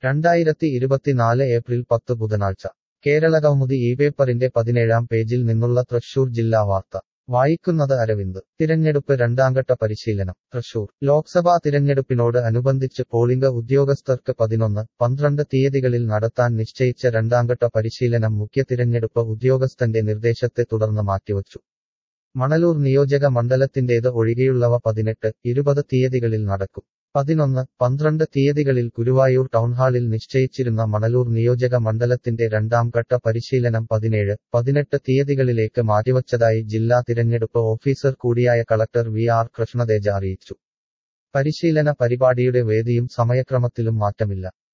രണ്ടായിരത്തി ഇരുപത്തിനാല് ഏപ്രിൽ പത്ത് ബുധനാഴ്ച കേരളകൗമുദി ഈ പേപ്പറിന്റെ പതിനേഴാം പേജിൽ നിന്നുള്ള തൃശൂർ ജില്ലാ വാർത്ത വായിക്കുന്നത് അരവിന്ദ് തിരഞ്ഞെടുപ്പ് രണ്ടാംഘട്ട പരിശീലനം തൃശൂർ ലോക്സഭാ തിരഞ്ഞെടുപ്പിനോട് അനുബന്ധിച്ച് പോളിംഗ് ഉദ്യോഗസ്ഥർക്ക് പതിനൊന്ന് പന്ത്രണ്ട് തീയതികളിൽ നടത്താൻ നിശ്ചയിച്ച രണ്ടാംഘട്ട പരിശീലനം മുഖ്യ തിരഞ്ഞെടുപ്പ് ഉദ്യോഗസ്ഥന്റെ നിർദ്ദേശത്തെ തുടർന്ന് മാറ്റിവച്ചു മണലൂർ നിയോജക മണ്ഡലത്തിന്റേത് ഒഴികെയുള്ളവ പതിനെട്ട് ഇരുപത് തീയതികളിൽ നടക്കും പതിനൊന്ന് പന്ത്രണ്ട് തീയതികളിൽ ഗുരുവായൂർ ടൗൺഹാളിൽ നിശ്ചയിച്ചിരുന്ന മണലൂർ നിയോജക മണ്ഡലത്തിന്റെ രണ്ടാം ഘട്ട പരിശീലനം പതിനേഴ് പതിനെട്ട് തീയതികളിലേക്ക് മാറ്റിവച്ചതായി ജില്ലാ തിരഞ്ഞെടുപ്പ് ഓഫീസർ കൂടിയായ കളക്ടർ വി ആർ കൃഷ്ണതേജ അറിയിച്ചു പരിശീലന പരിപാടിയുടെ വേദിയും സമയക്രമത്തിലും മാറ്റമില്ല